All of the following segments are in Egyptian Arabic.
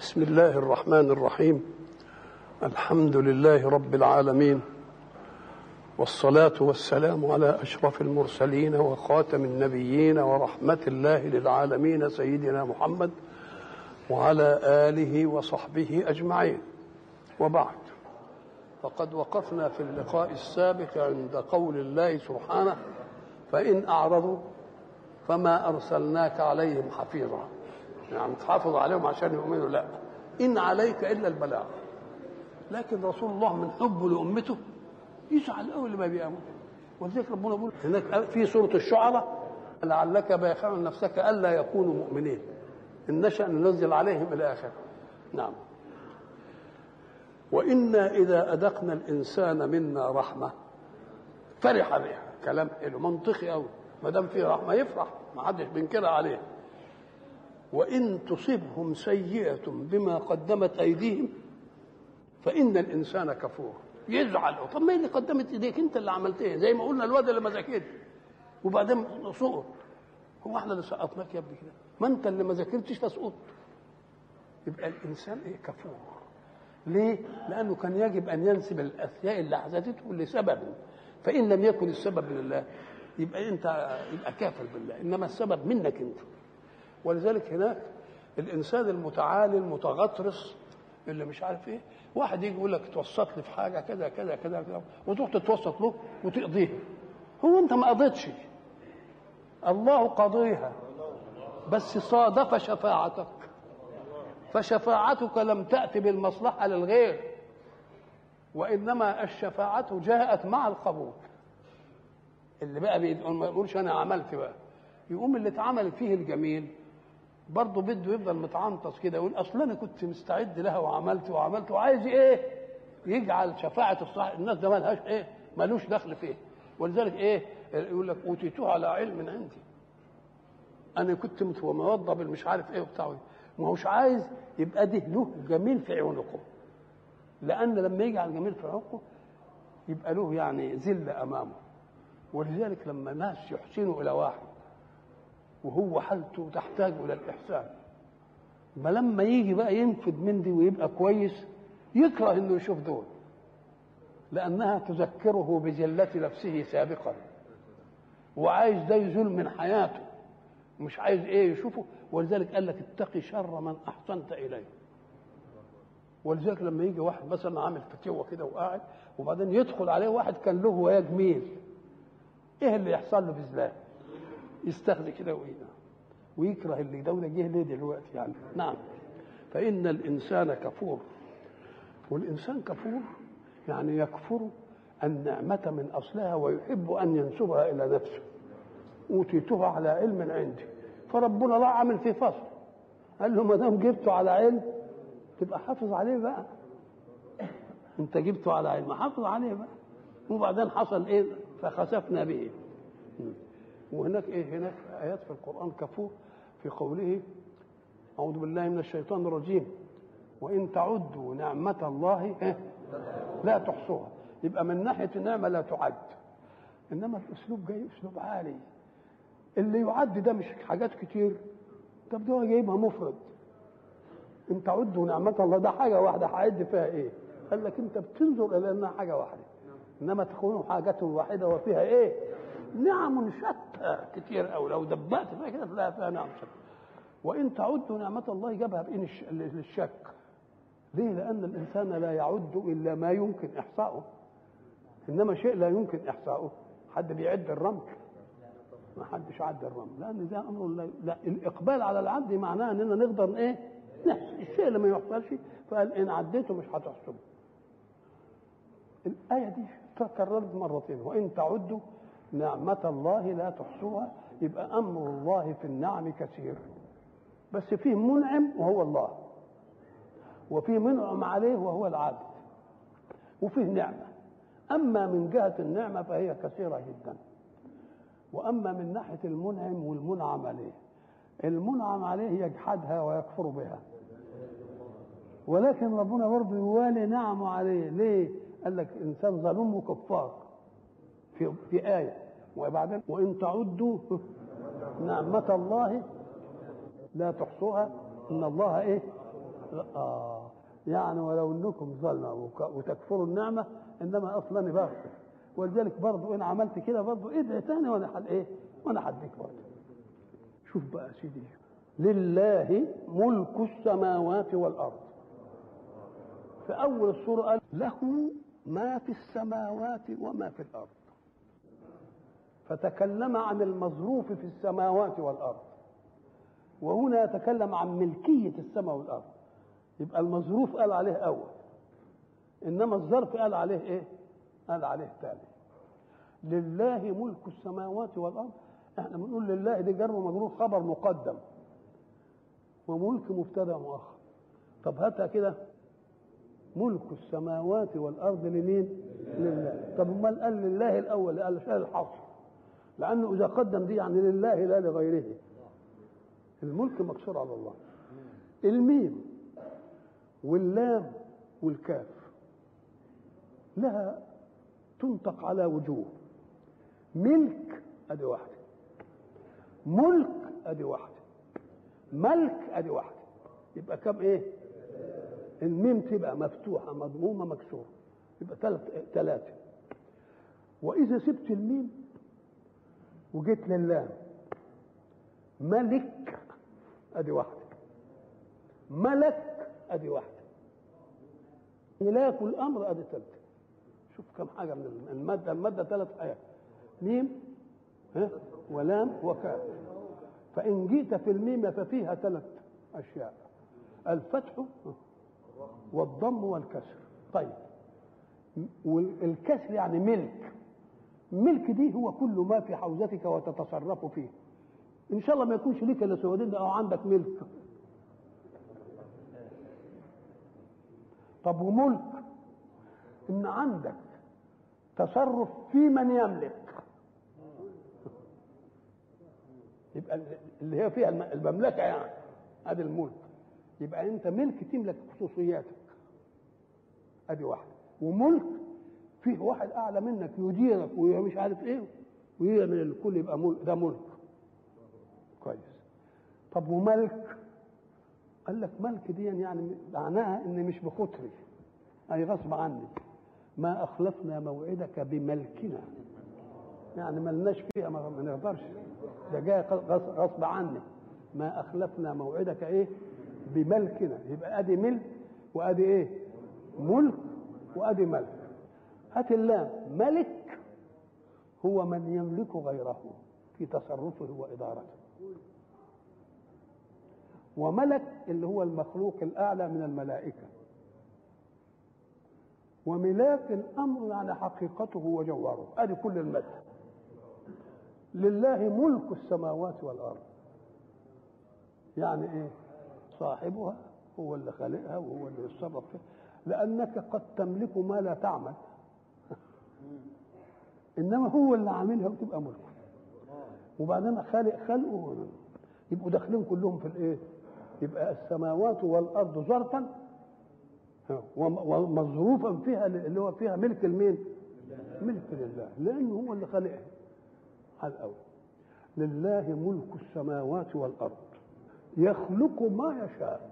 بسم الله الرحمن الرحيم الحمد لله رب العالمين والصلاة والسلام على أشرف المرسلين وخاتم النبيين ورحمة الله للعالمين سيدنا محمد وعلى آله وصحبه أجمعين وبعد فقد وقفنا في اللقاء السابق عند قول الله سبحانه فإن أعرضوا فما أرسلناك عليهم حفيظا يعني تحافظ عليهم عشان يؤمنوا لا إن عليك إلا البلاغ لكن رسول الله من حبه لأمته يزعل أول ما بيأمر ولذلك ربنا بيقول هناك في سورة الشعراء لعلك باخع نفسك ألا يكونوا مؤمنين إن نشأ ننزل عليهم إلى آخره نعم وإنا إذا أذقنا الإنسان منا رحمة فرح بها كلام حلو منطقي قوي ما دام فيه رحمة يفرح ما حدش بينكرها عليه وإن تصبهم سيئة بما قدمت أيديهم فإن الإنسان كفور يزعل طب ما اللي قدمت ايديك انت اللي عملت ايه زي ما قلنا الواد اللي ما ذاكرش وبعدين سقط هو احنا اللي سقطناك يا ابني كده ما انت اللي ما ذاكرتش فسقطت يبقى الانسان ايه كفور ليه؟ لانه كان يجب ان ينسب الاشياء اللي حدثته لسبب فان لم يكن السبب لله يبقى انت يبقى كافر بالله انما السبب منك انت ولذلك هناك الانسان المتعالي المتغطرس اللي مش عارف ايه واحد يجي يقول لك توسط لي في حاجه كذا كذا كذا كذا وتروح تتوسط له وتقضيها هو انت ما قضيتش الله قضيها بس صادف شفاعتك فشفاعتك لم تأتي بالمصلحة للغير وإنما الشفاعة جاءت مع القبول اللي بقى بيقول ما يقولش أنا عملت بقى يقوم اللي اتعمل فيه الجميل برضه بده يفضل متعنطص كده يقول اصل انا كنت مستعد لها وعملت وعملت وعايز ايه؟ يجعل شفاعه الصح الناس ده مالهاش ايه؟ مالوش دخل فيه ولذلك ايه؟ يقول لك اوتيتوه على علم عندي انا كنت موظف مش عارف ايه وبتاع ما هوش عايز يبقى ده له جميل في عنقه لان لما يجعل جميل في عنقه يبقى له يعني ذل امامه ولذلك لما ناس يحسنوا الى واحد وهو حالته تحتاج الى الاحسان ما لما يجي بقى ينفد من دي ويبقى كويس يكره انه يشوف دول لانها تذكره بجلة نفسه سابقا وعايز ده يزول من حياته مش عايز ايه يشوفه ولذلك قال لك اتقي شر من احسنت اليه ولذلك لما يجي واحد مثلا عامل فتوه كده وقاعد وبعدين يدخل عليه واحد كان له وياه جميل ايه اللي يحصل له بذلك يستخزي كده وايه ويكره اللي ده جه ليه دلوقتي يعني نعم فإن الإنسان كفور والإنسان كفور يعني يكفر النعمة من أصلها ويحب أن ينسبها إلى نفسه أوتيتها على علم عندي فربنا لا عمل في فصل قال له ما دام جبته على علم تبقى حافظ عليه بقى انت جبته على علم حافظ عليه بقى وبعدين حصل ايه فخسفنا به وهناك ايه هناك ايات في القران كفور في قوله اعوذ بالله من الشيطان الرجيم وان تعدوا نعمه الله إيه؟ لا تحصوها يبقى من ناحيه النعمه لا تعد انما الاسلوب جاي اسلوب عالي اللي يعد ده مش حاجات كتير طب ده جايبها مفرد ان تعدوا نعمه الله ده حاجه واحده هعد فيها ايه قال لك انت بتنظر الى انها حاجه واحده انما تكون حاجه واحده وفيها ايه نعم شتى كتير أوي لو دبأت فيها كده تلاقي فيها نعم شتى وإن تعدوا نعمة الله جابها بإن للشك ليه؟ لأن الإنسان لا يعد إلا ما يمكن إحصاؤه إنما شيء لا يمكن إحصاؤه حد بيعد الرمل ما حدش عد الرمل لأن ده أمر لا, لا الإقبال على العد معناه إننا نقدر إيه؟ نحسب الشيء اللي ما يحصلش فقال إن عديته مش هتحسبه الآية دي تكررت مرتين وإن تعدوا نعمة الله لا تحصوها يبقى أمر الله في النعم كثير بس فيه منعم وهو الله وفيه منعم عليه وهو العبد وفيه نعمة أما من جهة النعمة فهي كثيرة جدا وأما من ناحية المنعم والمنعم عليه المنعم عليه يجحدها ويكفر بها ولكن ربنا برضه يوالي نعمه عليه ليه؟ قال لك إنسان ظلوم وكفار في في آية وبعدين وإن تعدوا نعمة الله لا تحصوها إن الله إيه؟ آه يعني ولو انكم ظلموا وتكفروا النعمه انما اصلا بغفر ولذلك برضه ان عملت كده برضه ادعي تاني وانا حد ايه وانا حديك برضه شوف بقى يا سيدي لله ملك السماوات والارض في اول السوره قال له ما في السماوات وما في الارض فتكلم عن المظروف في السماوات والارض وهنا يتكلم عن ملكيه السماء والارض يبقى المظروف قال عليه اول انما الظرف قال عليه ايه قال عليه تاني لله ملك السماوات والارض احنا بنقول لله دي جر ومجرور خبر مقدم وملك مبتدا مؤخر طب هاتها كده ملك السماوات والارض لمين لله طب امال قال لله الاول قال شال الحصر لانه اذا قدم دي يعني لله لا لغيره الملك مقصور على الله الميم واللام والكاف لها تنطق على وجوه ملك ادي واحده ملك ادي واحده ملك ادي واحده يبقى كم ايه الميم تبقى مفتوحه مضمومه مكسوره يبقى ثلاث ثلاثه واذا سبت الميم وجيت للام ملك ادي واحده ملك ادي واحده ملاك الامر ادي ثالثه شوف كم حاجه من الماده الماده ثلاث ايات ميم ها ولام وكاف فان جئت في الميم ففيها ثلاث اشياء الفتح والضم والكسر طيب والكسر يعني ملك ملك دي هو كل ما في حوزتك وتتصرف فيه ان شاء الله ما يكونش ليك الا سوادين او عندك ملك طب وملك ان عندك تصرف في من يملك يبقى اللي هي فيها المملكه يعني ادي الملك يبقى انت ملك تملك خصوصياتك ادي واحده وملك فيه واحد اعلى منك يديرك ومش عارف ايه ويعمل الكل يبقى ملك ده ملك كويس طب وملك قال لك ملك دي يعني معناها ان مش بخطري اي غصب عني ما اخلفنا موعدك بملكنا يعني ملناش فيها ما نقدرش ده جاي غصب عني ما اخلفنا موعدك ايه بملكنا يبقى ادي ملك وادي ايه ملك وادي ملك هات اللام ملك هو من يملك غيره في تصرفه وادارته وملك اللي هو المخلوق الاعلى من الملائكه وملاك الامر يعني حقيقته وجوهره ادي كل المد لله ملك السماوات والارض يعني ايه صاحبها هو اللي خالقها وهو اللي يتصرف فيها لانك قد تملك ما لا تعمل انما هو اللي عاملها وتبقى ملكه وبعدين خالق خلقه يبقوا داخلين كلهم في الايه يبقى السماوات والارض ظرفا ومظروفا فيها اللي هو فيها ملك المين ملك لله لانه هو اللي خلقها على الاول لله ملك السماوات والارض يخلق ما يشاء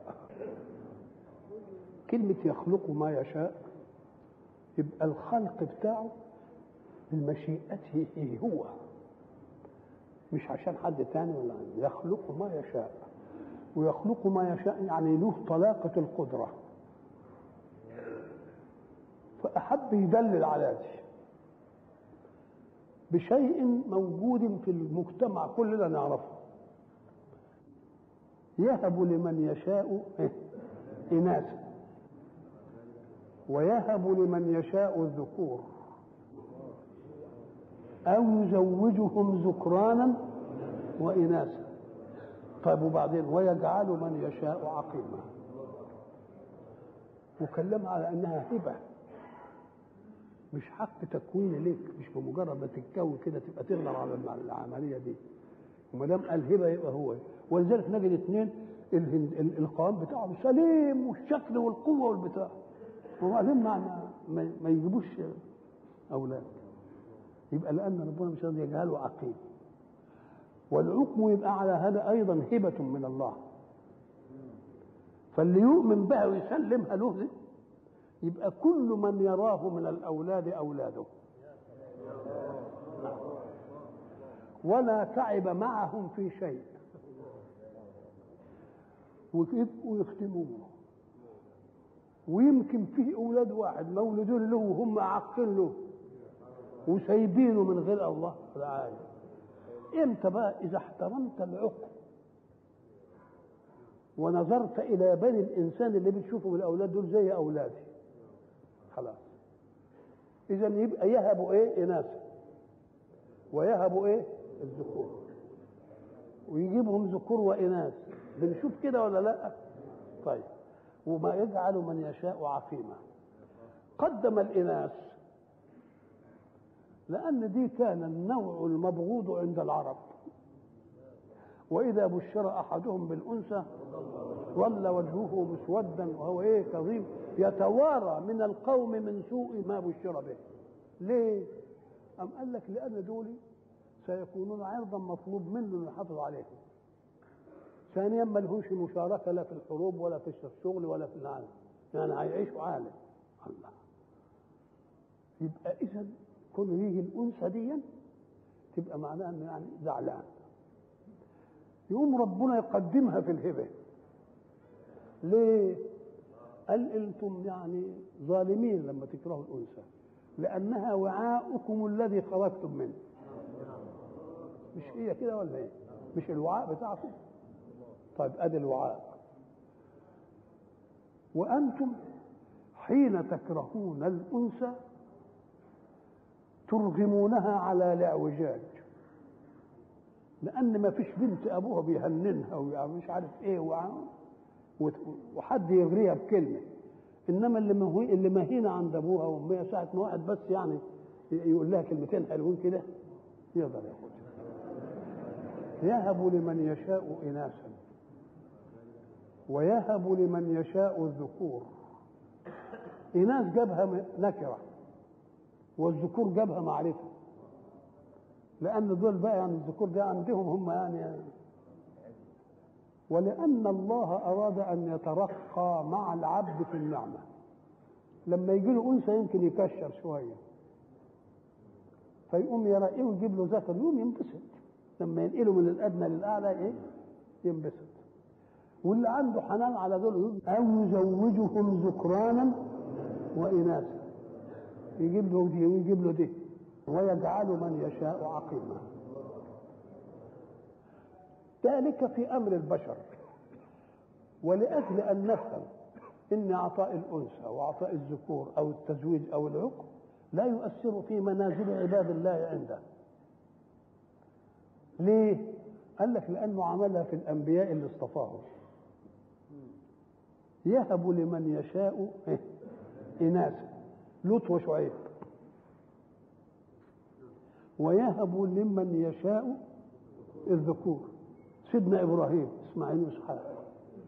كلمة يخلق ما يشاء يبقى الخلق بتاعه من مشيئته هو مش عشان حد تاني ولا عنه يخلق ما يشاء ويخلق ما يشاء يعني له طلاقة القدرة فأحب يدلل على دي بشيء موجود في المجتمع كلنا نعرفه يهب لمن يشاء إناثا ويهب لمن يشاء الذكور أو يزوجهم ذكرانا وإناثا طيب وبعدين ويجعل من يشاء عقيما وكلم على أنها هبة مش حق تكوين ليك مش بمجرد ما تتكون كده تبقى تقدر على العمليه دي وما دام قال هبه يبقى هو ولذلك نجد اثنين القوام بتاعهم سليم والشكل والقوه والبتاع وبعدين ما ما, ما يجيبوش اولاد يبقى لان ربنا مش راضي يجعله عقيم والعقم يبقى على هذا ايضا هبه من الله فاللي يؤمن بها ويسلمها له دي يبقى كل من يراه من الاولاد اولاده ولا تعب معهم في شيء ويختموه ويمكن فيه اولاد واحد مولودين له وهم عاقين له وسايبينه من غير الله تعالى امتى بقى اذا احترمت العقل ونظرت الى بني الانسان اللي بتشوفه بالاولاد دول زي اولادي خلاص اذا يبقى يهبوا ايه اناثا ويهبوا ايه الذكور ويجيبهم ذكور واناث بنشوف كده ولا لا طيب وما يجعل من يشاء عقيما قدم الاناث لان دي كان النوع المبغوض عند العرب واذا بشر احدهم بالانثى ظل وجهه مسودا وهو ايه كظيم يتوارى من القوم من سوء ما بشر به ليه أم قال لك لأن دول سيكونون عرضا مطلوب منه أن يحافظ عليهم ثانيا ما لهمش مشاركة لا في الحروب ولا في الشغل ولا في العالم يعني هيعيشوا عالم الله يبقى إذا كونه يجي الأنثى دي تبقى معناها إنه يعني زعلان يقوم ربنا يقدمها في الهبة ليه؟ قال انتم يعني ظالمين لما تكرهوا الانثى لانها وعاؤكم الذي خرجتم منه مش هي كده ولا ايه مش الوعاء بتاعكم طيب ادي الوعاء وانتم حين تكرهون الانثى ترغمونها على الاعوجاج لان ما فيش بنت ابوها بيهننها ومش عارف ايه وحد يغريها بكلمه انما اللي مهي اللي مهينه عند ابوها وامها ساعه ما واحد بس يعني يقول لها كلمتين حلوين كده يقدر ياخدها يهب لمن يشاء اناثا ويهب لمن يشاء الذكور اناث جابها نكره والذكور جابها معرفه لان دول بقى يعني الذكور ده عندهم هم يعني, يعني ولأن الله أراد أن يترقى مع العبد في النعمة لما يجي له أنثى يمكن يكشر شوية فيقوم يرقيه ويجيب له ذكر يقوم ينبسط لما ينقله من الأدنى للأعلى إيه ينبسط واللي عنده حنان على دول أو يزوجهم ذكرانا وإناثا يجيب له دي ويجيب له دي ويجعل من يشاء عقيما ذلك في امر البشر ولاجل ان نفهم ان اعطاء الانثى واعطاء الذكور او التزويج او العقم لا يؤثر في منازل عباد الله عنده ليه قال لك لانه عملها في الانبياء اللي اصطفاهم يهب لمن يشاء اناثا لوط وشعيب ويهب لمن يشاء الذكور سيدنا ابراهيم اسماعيل واسحاق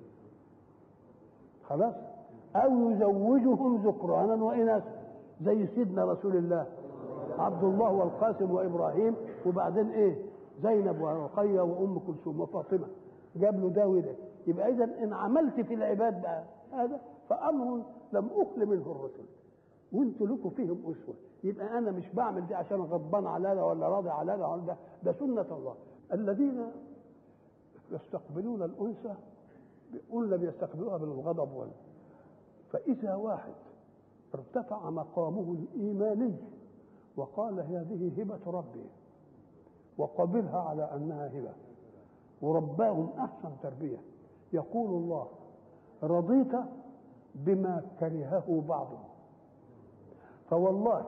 خلاص او يزوجهم ذكرانا واناثا زي سيدنا رسول الله عبد الله والقاسم وابراهيم وبعدين ايه زينب ورقيه وام كلثوم وفاطمه جاب له ده وده يبقى اذا ان عملت في العباد بقى هذا فامر لم اخل منه الرسل وانتوا لكم فيهم اسوه يبقى انا مش بعمل دي عشان غضبان على ده ولا راضي على ده ولا ده ده سنه الله الذين يستقبلون الأنثى قلنا بيستقبلوها بالغضب ولا فإذا واحد ارتفع مقامه الإيماني وقال هذه هبة ربي وقبلها على أنها هبة ورباهم أحسن تربية يقول الله رضيت بما كرهه بعضهم فوالله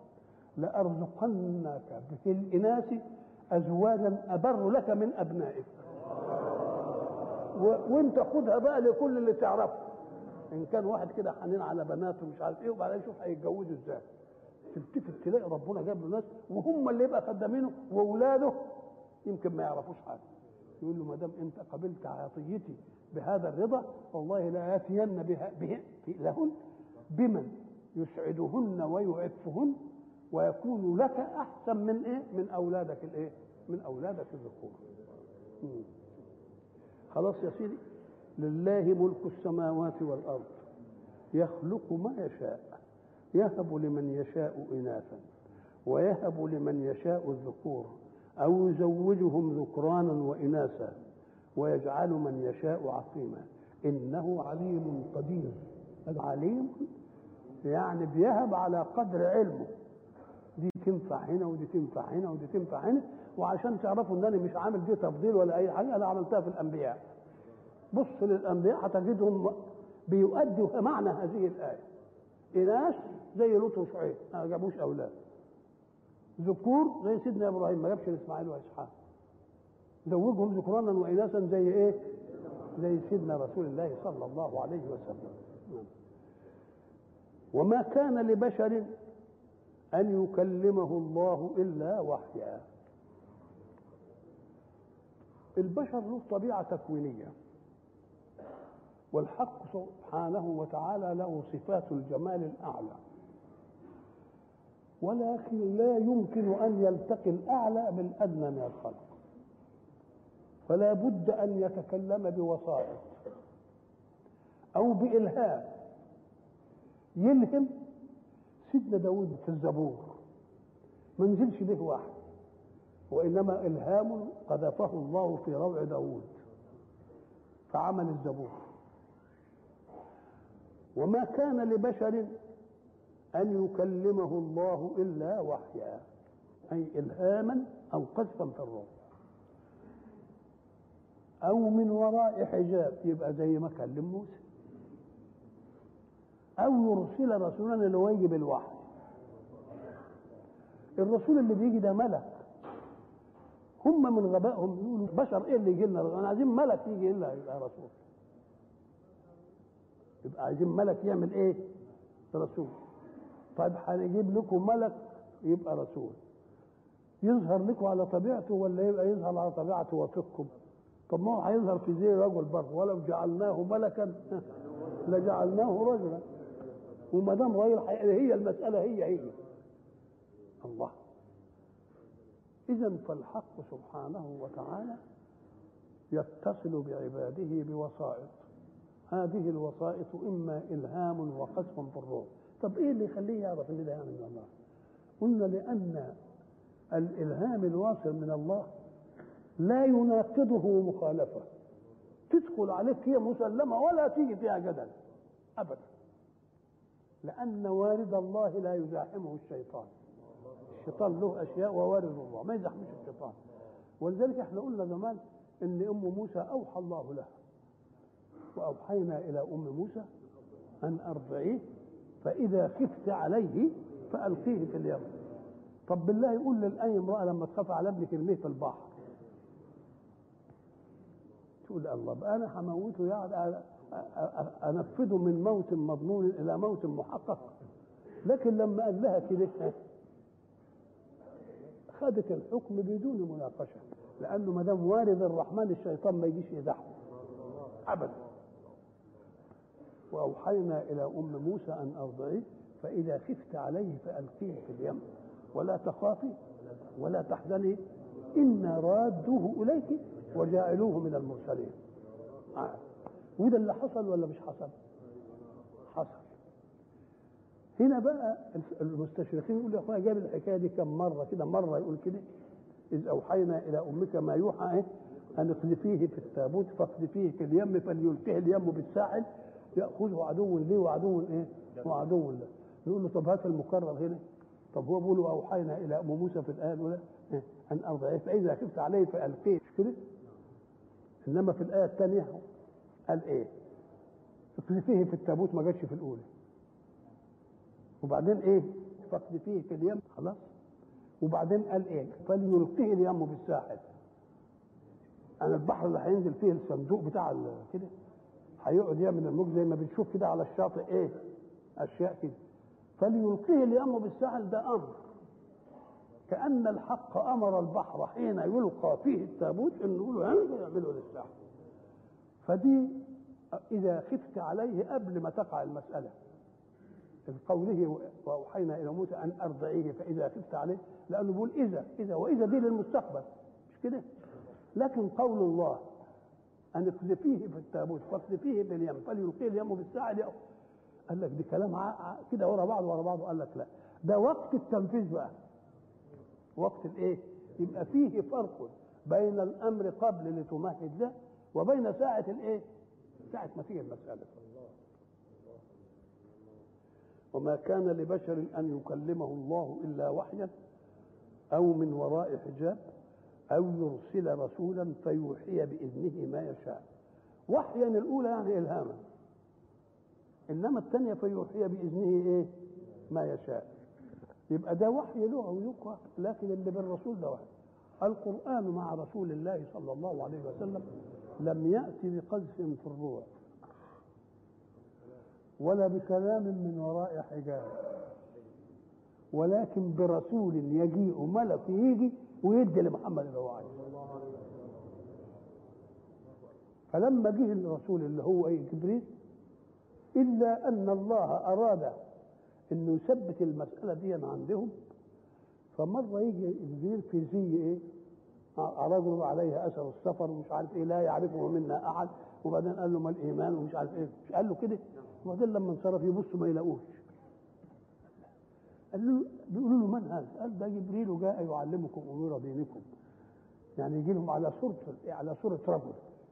لأرزقنك في الإناث أزواجا أبر لك من أبنائك وانت خدها بقى لكل اللي تعرفه ان كان واحد كده حنين على بناته مش عارف ايه وبعدين يشوف هيتجوزوا ازاي تلتفت تلاقي ربنا جاب له ناس وهم اللي يبقى خدامينه واولاده يمكن ما يعرفوش حاجه يقول له ما دام انت قبلت عطيتي بهذا الرضا والله لا ياتين بها به لهن بمن يسعدهن ويعفهن ويكون لك احسن من ايه؟ من اولادك الايه؟ من اولادك الذكور. خلاص يا سيدي لله ملك السماوات والأرض يخلق ما يشاء يهب لمن يشاء إناثا ويهب لمن يشاء الذكور أو يزوجهم ذكرانا وإناثا ويجعل من يشاء عقيما إنه عليم قدير العليم يعني بيهب على قدر علمه دي تنفع هنا ودي تنفع هنا ودي تنفع هنا وعشان تعرفوا ان انا مش عامل دي تفضيل ولا اي حاجه انا عملتها في الانبياء بص للانبياء هتجدهم بيؤدوا معنى هذه الايه اناث زي لوط وشعيب ما جابوش اولاد ذكور زي سيدنا ابراهيم ما جابش اسماعيل واسحاق زوجهم ذكرانا واناثا زي ايه زي سيدنا رسول الله صلى الله عليه وسلم وما كان لبشر ان يكلمه الله الا وحيا البشر له طبيعه تكوينيه والحق سبحانه وتعالى له صفات الجمال الاعلى ولكن لا يمكن ان يلتقي الاعلى بالادنى من الخلق فلا بد ان يتكلم بوسائط او بالهام يلهم سيدنا داود في الزبور ما نزلش به واحد وانما الهام قذفه الله في روع داود فعمل الزبور وما كان لبشر أن يكلمه الله إلا وحيا أي إلهاما أو قذفا في الروح أو من وراء حجاب يبقى زي ما كلم موسى أو يرسل رسولا اللي هو يجي بالوحي الرسول اللي بيجي ده ملك هم من غبائهم يقولوا بشر ايه اللي يجي لنا انا عايزين ملك يجي لنا يبقى رسول يبقى عايزين ملك يعمل ايه رسول طيب هنجيب لكم ملك يبقى رسول يظهر لكم على طبيعته ولا يبقى يظهر على طبيعته وفقكم طب ما هو هيظهر في زي رجل برضه ولو جعلناه ملكا لجعلناه رجلا وما دام راجل هي المساله هي هي الله اذا فالحق سبحانه وتعالى يتصل بعباده بوسائط هذه الوسائط اما الهام وقذف في الروح طب ايه اللي يخليه يعرف ان ده يعني من الله قلنا لان الالهام الواصل من الله لا يناقضه مخالفه تدخل عليك هي مسلمه ولا تيجي فيها جدل ابدا لان وارد الله لا يزاحمه الشيطان الشيطان له اشياء ووارد الله ما يزاحمش الشيطان ولذلك احنا قلنا زمان ان ام موسى اوحى الله لها واوحينا الى ام موسى ان ارضعيه فإذا خفت عليه فألقيه في اليم طب بالله يقول للأي امرأة لما تخاف على ابنك ارميه في البحر تقول الله بقى أنا هموته يعني أنفذه من موت مضمون إلى موت محقق لكن لما قال لها كده خدت الحكم بدون مناقشة لأنه ما دام وارد الرحمن الشيطان ما يجيش يزحف أبدا وأوحينا إلى أم موسى أن أرضعيه فإذا خفت عليه فألقيه في اليم ولا تخافي ولا تحزني إنا رادوه إليك وجاعلوه من المرسلين آه. وده اللي حصل ولا مش حصل حصل هنا بقى المستشرقين يقول يا اخويا جاب الحكايه دي كم مره كده مره يقول كده اذ اوحينا الى امك ما يوحى ايه ان اقذفيه في التابوت فاقذفيه في اليم فليلقيه اليم بالساحل ياخذه عدو لي وعدو ايه وعدو له نقول له طب هات المكرر هنا طب هو بيقول اوحينا الى ام موسى في الايه الاولى إيه؟ ان ارضعيه فاذا خفت عليه فالقيه مش كده انما في الايه الثانيه قال ايه اقذفيه في التابوت ما جاتش في الاولى وبعدين ايه فاقذفيه في اليم خلاص وبعدين قال ايه فليلقيه اليم بالساحل انا البحر اللي هينزل فيه الصندوق بتاع كده هيقعد يعمل الموج زي ما بنشوف كده على الشاطئ ايه اشياء كده فليلقيه اليم بالساحل ده امر كان الحق امر البحر حين يلقى فيه التابوت انه يقول له يعمله للساحل فدي اذا خفت عليه قبل ما تقع المساله في قوله واوحينا الى موسى ان ارضعيه فاذا خفت عليه لانه بيقول اذا اذا واذا دي للمستقبل مش كده لكن قول الله ان اقذفيه في التابوت فاقذفيه في اليم فليلقيه اليم بالساعه يأخذ قال لك دي كلام ع- ع- كده ورا بعض ورا بعض قال لك لا ده وقت التنفيذ بقى وقت الايه يبقى فيه فرق بين الامر قبل لتمهد له وبين ساعه الايه ساعه ما تيجي المساله وما كان لبشر ان يكلمه الله الا وحيا او من وراء حجاب او يرسل رسولا فيوحي باذنه ما يشاء وحيا الاولى يعني الهاما انما الثانيه فيوحي باذنه ايه ما يشاء يبقى ده وحي له او يقرا لكن اللي بالرسول ده وحي القران مع رسول الله صلى الله عليه وسلم لم ياتي بقذف في الروح ولا بكلام من وراء حجاب ولكن برسول يجيء ملك يجي ويدي لمحمد اللي هو عايزه فلما جه الرسول اللي هو ايه جبريل الا ان الله اراد انه يثبت المساله دي عندهم فمره يجي جبريل في زي ايه رجل عليه اثر السفر ومش عارف ايه لا يعرفه منا احد وبعدين قال له ما الايمان ومش عارف ايه مش قال له كده وبعدين لما انصرف يبصوا ما يلاقوش قال له بيقولوا له من هذا؟ قال ده جبريل جاء يعلمكم امور دينكم يعني يجي لهم على صورة على صورة رجل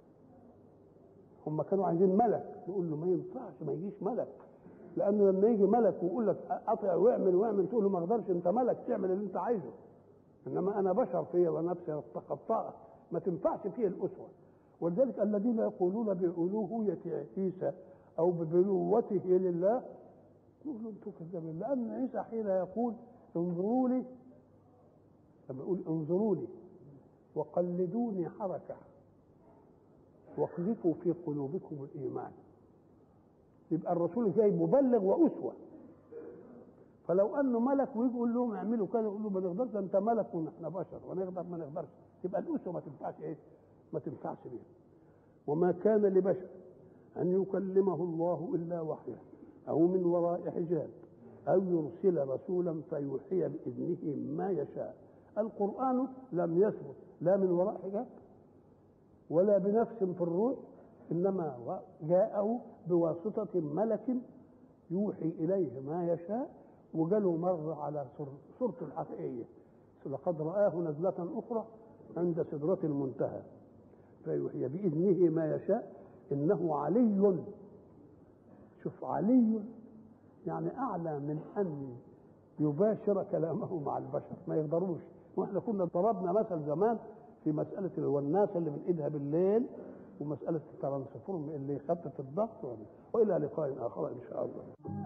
هم كانوا عايزين ملك نقول له ما ينفعش ما يجيش ملك لانه لما يجي ملك ويقول لك اطع واعمل واعمل تقول له ما اقدرش انت ملك تعمل اللي انت عايزه انما انا بشر فيا ونفسي خطاء ما تنفعش فيه الاسوه ولذلك الذين يقولون بألوهية عيسى او ببلوته لله يقولوا انتم كذابين لان عيسى حين يقول انظروا لي لما يقول انظروا لي وقلدوني حركه واقذفوا في قلوبكم الايمان يبقى الرسول جاي مبلغ واسوه فلو انه ملك ويجي يقول لهم اعملوا كذا يقول له ما نقدرش ده انت ملك ونحن بشر ونقدر ما نقدرش يبقى الاسوه ما تنفعش ايه؟ ما تنفعش بيها وما كان لبشر ان يكلمه الله الا وحيا او من وراء حجاب او يرسل رسولا فيوحي باذنه ما يشاء القران لم يثبت لا من وراء حجاب ولا بنفس في الروح انما جاءه بواسطه ملك يوحي اليه ما يشاء وجاله مره على صورته الحقيقيه لقد رآه نزلة أخرى عند سدرة المنتهى فيوحي بإذنه ما يشاء إنه علي شوف علي يعني أعلى من أن يباشر كلامه مع البشر ما يقدروش واحنا كنا ضربنا مثل زمان في مسألة الوناسة اللي من إيدها بالليل ومسألة الترانسفورم اللي يخفف الضغط وإلى لقاء آخر إن شاء الله